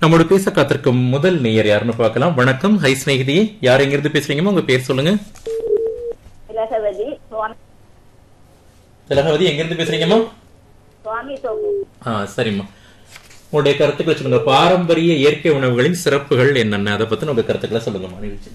நம்மோட பேச காத்திருக்கும் முதல் நேயர் யாருன்னு பார்க்கலாம் வணக்கம் ஹை ஸ்நேகிதி யார் எங்கிருந்து பேசுறீங்கம்மா உங்க பேர் சொல்லுங்க திலகவதி சுவாமி திலகவதி எங்கிருந்து பேசுறீங்கம்மா சுவாமி தோப்பு ஆ சரிம்மா உங்களுடைய கருத்துக்களை சொல்லுங்க பாரம்பரிய இயற்கை உணவுகளின் சிறப்புகள் என்னென்ன அதை பத்தி உங்க கருத்துக்களை சொல்லுங்கம்மா நிகழ்ச்சி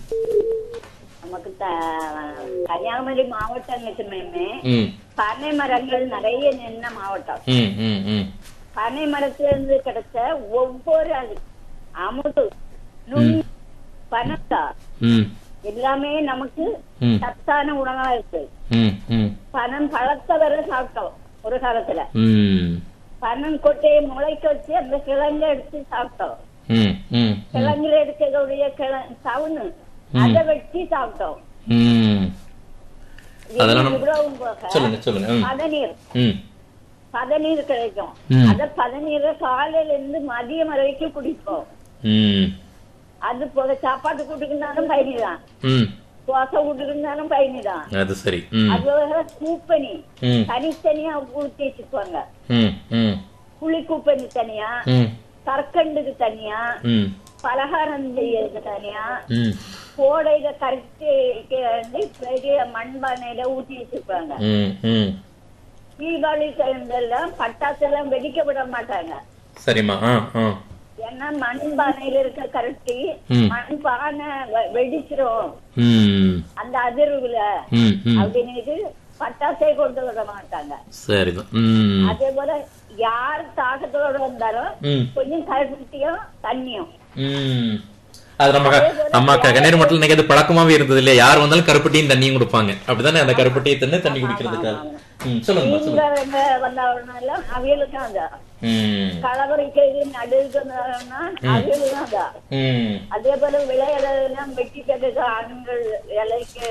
நமக்கு த- கன்னியாகுமரி மாவட்டம் வச்சுமே ம் பனை மரங்கள் நிறைய நின்ன மாவட்டம் ம் ம் ம் பனை மரத்துல இருந்து கிடைச்ச ஒவ்வொரு அது அமுது நுண் பனத்தா ம் எல்லாமே நமக்கு ம் சத்தான உணவா இருக்கு ம் ம் பனம் பழத்தை வர சாப்பிட்டோம் ஒரு காலத்துல ம் பனம் கொட்டையை முளைக்க வச்சு அந்த கிழங்க எடுத்து சாப்பிட்டோம் ம் ம் கிழங்குல இருக்கக்கூடிய கிழ சவுனு அதை வெட்டி சாப்பிட்டோம் ம் அதெல்லாம் நம்ம- இவ்வளவும் போக சொல்லுங்க சொல்லுங்க ம் பதநீர் ம் பதநீர் கிடைக்கும் ம். அத பதநீரை காலையில இருந்து மதியம் வரைக்கும் குடிப்போம் ம் அது போக சாப்பாடு கூட்டுக்குனாலும் பயணிதான் ம் தோசை கூட்டுக்குனாலும் பயணிதான் அது சரி ம் அது போக கூப்பனி ம் தனித்தனியா ஊத்தி வச்சுக்குவாங்க ம் ம் புளி கூப்பனி தனியா ம் கற்கண்டுக்கு தனியா ம் பலகாரம் செய்யறதுக்கு தனியா ம் கோடையில கரைச்சி வந்து பெரிய மண்பானையில ஊத்தி வச்சிருப்பாங்க ம் ம் தீபாவளி டைம்லாம் பட்டாசு எல்லாம் வெடிக்க விட மாட்டாங்க சரிம்மா ஆ ஆ ஏன்னா மண் பானையில இருக்க கரட்டி ம். மண் பானை வெ- வெடிச்சிரும் ம் அந்த அதிர்வுல ம் ம் அப்படின்னு பட்டாசே கொண்டு விட மாட்டாங்க சரிதான் ம் அதே போல யார் தாகத்தோட வந்தாலும் ம் கொஞ்சம் கருப்பட்டியும் தண்ணியும் ம் அது நம்ம க- நம்ம க- கண்ணீர் மட்டும் இன்னைக்கு அது பழக்கமாவே இருந்தது இல்லையா யார் வந்தாலும் கருப்பட்டியும் தண்ணியும் கொடுப்பாங்க அப்படிதானே அந்த கருப்பட்டியை தண்ணி தண்ணி குடிக்கிறதுக்காக ம் சொல்லுங்கம்மா நீங்க சொல்லுங்க எங்க வந்தவனாலும் அவியலுக்கும் அதான் ம் கலவரைக்கு நடுவுக்கு வந்தவனா அவியலுக்கும் அதான் ம் அதே போல விளையாடலாம் வெட்டி கட்டுக்கு ஆண்கள் இலைக்கு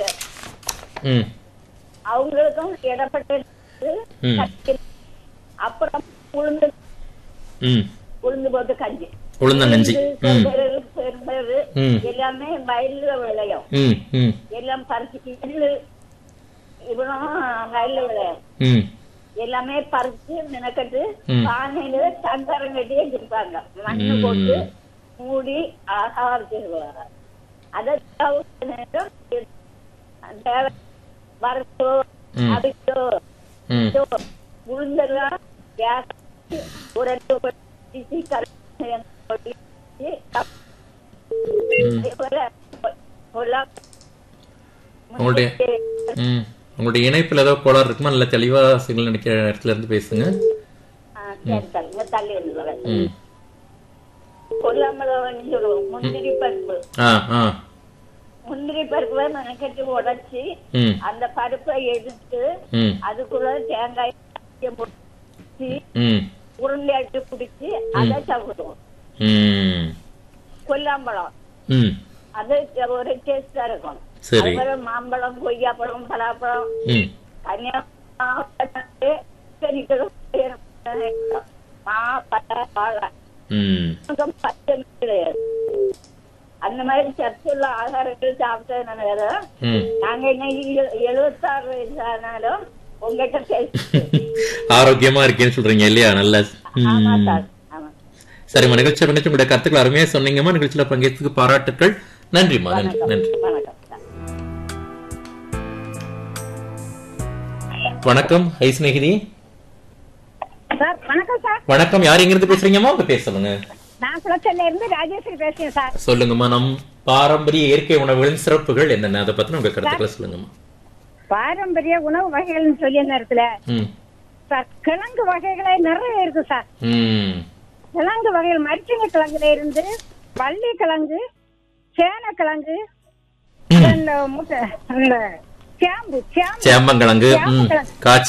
ம் அவங்களுக்கும் இடப்பட்ட ம். அப்புறம் உளுந்து ம் உளுந்து போட்டு கஞ்சி உளுந்தங்கஞ்சி ம் பெரும்பயிறு, பெரும்பயிறு ம். எல்லாமே வயல்ல விளையும் ம் ம் எல்லாம் பறிச்சு நெல்லு இவனும் வயல்ல விளையும் ம் எல்லாமே பறிச்சு நினைக்கட்டு ம். பானையில சந்தாரம் கட்டி வச்சிருப்பாங்க மண்ணு ம். போட்டு மூடி அழகா வச்சிருவாங்க அதை தவிர்த்த நேரம் தேவை வரத்தோ ம். அடிச்சோ ம் உளுந்தெல்லாம் கேஸ் ஒரு ரெண்டு பட்டி கரைச்சி கொட்டி, ம் அதே போல கொல்லா உங்களுடைய ம் உங்களுடைய இணைப்புல ஏதோ கோளாறு இருக்குமா நல்ல தெளிவா சிக்னல் நினைக்கிற இடத்துல இருந்து பேசுங்க ஆ, சரி, சரி. இங்க தள்ளி இருந்துறேன் ம் கொல்லாமலம் சொல்லுவோம் முந்திரி பருப்பு ஆ ஆ முந்திரி பருப்பை மெனக்கட்டி உடைச்சி ம் அந்த பருப்பை எடுத்து ம் அதுக்குள்ள தேங்காய் போட்டு ம் உருண்டையாட்டு பிடிச்சி அதை சாப்பிடுவோம் ம் கொல்லாம்பழம் ம் அது ஒரு டேஸ்டா இருக்கும் சரி அப்புறம் மாம்பழம் கொய்யாப்பழம் பலாப்பழம் ம் கன்னியாகுமரி மா பழ வாழை ம் நமக்கு பச்சை கிடையாது அந்த மாதிரி சத்துள்ள ஆகாரங்கள் சாப்பிட்டதுனால ம் நாங்க இன்னைக்கு எழு- எழுபத்தாறு வயசு ஆனாலும் உங்ககிட்ட பேசி ஆரோக்கியமா இருக்கேன்னு சொல்றீங்க இல்லையா நல்ல ஆமா ம். சார் ஆமா சரிம்மா நிகழ்ச்சி நிகழ்ச்சி உங்களுடைய கருத்துக்கள் அருமையா சொன்னீங்கம்மா நிகழ்ச்சியில பங்கேற்றதுக்கு பாராட்டுக்கள் நன்றிம்மா நன்றி நன்றி வணக்கம் சார் வணக்கம் ஹை சிநேகிதி சார் வணக்கம் சார் வணக்கம் யார் எங்கிருந்து பேசுறீங்கம்மா உங்க பேர் சொல்லுங்க நான் குளச்சல்ல இருந்து ராஜேஸ்வரி பேசுறேன் சார் சொல்லுங்கம்மா நம் பாரம்பரிய இயற்கை உணவுகளின் சிறப்புகள் என்னென்ன அதை பத்தின உங்க கருத்துக்களை சொல்லுங்கம்மா பாரம்பரிய உணவு வகைகள்னு சொல்லி நேரத்துல ம் சார் கிழங்கு வகைகளே நிறைய இருக்கு சார் ம் கிழங்கு வகைகள் மரிச்சங்க கிழங்குல இருந்து வள்ளி கிழங்கு சேனக்கிழங்கு இந்த முட்டை இந்த சேம்பு சேம்பு சேம்பங்கிழங்கு ம் காய்ச்சி